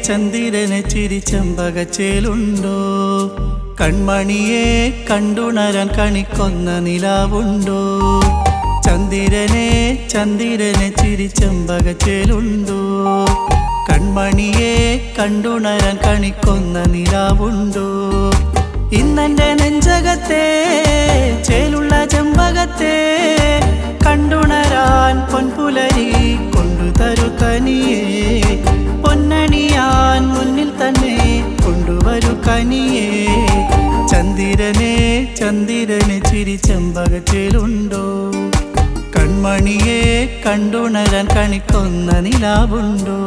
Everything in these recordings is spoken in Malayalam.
ചന്ദിരനെ ചിരിച്ചമ്പകച്ചേലുണ്ടോ കൺമണിയെ കണ്ടുണരാൻ കണിക്കൊന്ന നിലാവുണ്ടോ ചന്ദിരനെ ചന്ദിരനെ ചിരിച്ചമ്പകച്ചേലുണ്ടോ കൺമണിയെ കണ്ടുണരാൻ കണിക്കൊന്ന നിലാവുണ്ടോ ഇന്നെന്റെ നെഞ്ചകത്തെ ചേലുള്ള ചെമ്പകത്തെ കണ്ടുണരാൻ പൊൻപുലരി കൊണ്ടു തരു തനിയെ പൊന്നണിയാൻ മുന്നിൽ തന്നെ കൊണ്ടുവരു കനിയെ ചന്ദിരനെ ചന്ദിരനെ ചിരി ചെമ്പകത്തിലുണ്ടോ കൺമണിയെ കണ്ടുണരാൻ കണിക്കൊന്ന നിലാവുണ്ടോ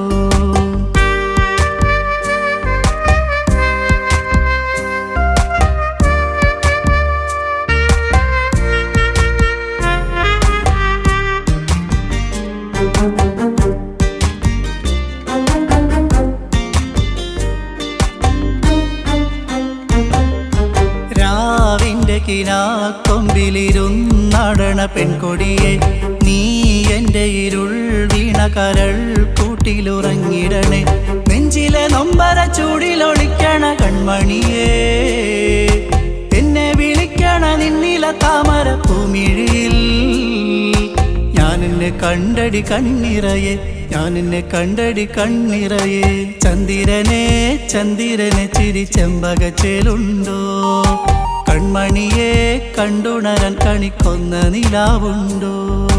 രാവിന്റെ കിനാക്കൊമ്പിലിരുന്നടണ പെൺകൊടിയെ നീ എൻ്റെ ഇരുൾ വീണ കരൾ കൂട്ടിലുറങ്ങിടണേ നെഞ്ചിലെ നൊമ്പര ചൂടിലൊളിക്കണ കൺമണിയേ എന്നെ വിളിക്കണ നിന്നില താമര പൂമിഴിയിൽ ഞാൻ എന്നെ കണ്ടടി കണ്ണിറയെ ഞാൻ എന്നെ കണ്ടടി കണ്ണിറയെ ചന്ദിരനെ ചന്ദിരനെ ചിരി ചെമ്പകച്ചേലുണ്ടോ കൺമണിയെ കണ്ടുണരാൻ കണിക്കൊന്ന നിലാവുണ്ടോ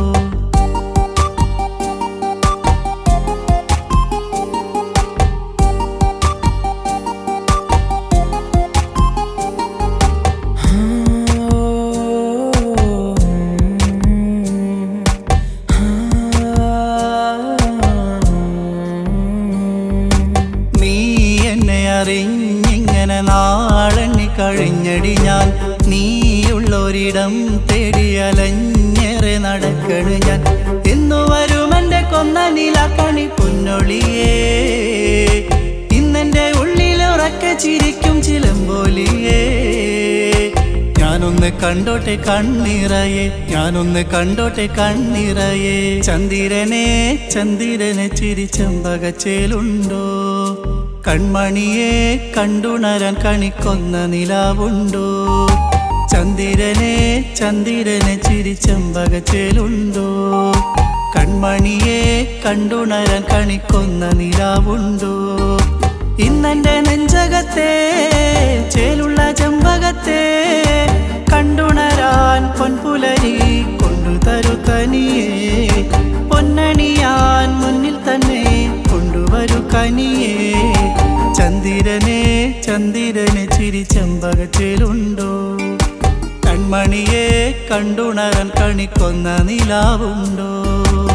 നീ എന്നെ അറിഞ്ഞിങ്ങനെ നാളെണ്ണി കഴിഞ്ഞടി ഞാൻ നീയുള്ളൊരിടം തേടി അലഞ്ഞേറെ നടക്കണ് ഞാൻ എന്നു വരും എൻ്റെ കൊന്ന നിലാക്കണി പൊന്നൊളിയേ ഇന്നെൻ്റെ ഉള്ളിലുറക്കെ ചിരിക്കും ചിലമ്പോലിയേ ഞാനൊന്ന് കണ്ടോട്ടെ കണ്ണിറയെ ഞാനൊന്ന് കണ്ടോട്ടെ കണ്ണിറയെ ചന്ദിരനെ ചന്ദിരനെ ചിരി ചെമ്പകച്ചേലുണ്ടോ കൺമണിയെ കണ്ടുണരാൻ കണിക്കൊന്ന നിലാവുണ്ടോ ചന്ദിരനെ ചന്ദിരനെ ചിരി ചെമ്പകച്ചേലുണ്ടോ കൺമണിയെ കണ്ടുണരാൻ കണിക്കൊന്ന നിലാവുണ്ടോ ഇന്നെന്റെ നെഞ്ചകത്തെ ചേലുള്ള ചെമ്പകത്തെ കണ്ടുണരാൻ പൊൻപുലരി കൊണ്ടു തരു കനിയെ പൊന്നണിയാൻ മുന്നിൽ തന്നെ കൊണ്ടുവരു കനിയെ ചന്ദിരനെ ചന്ദിരനെ ചിരി ചെമ്പകത്തിലുണ്ടോ കൺമണിയെ കണ്ടുണരാൻ കണിക്കൊന്ന നിലാവുണ്ടോ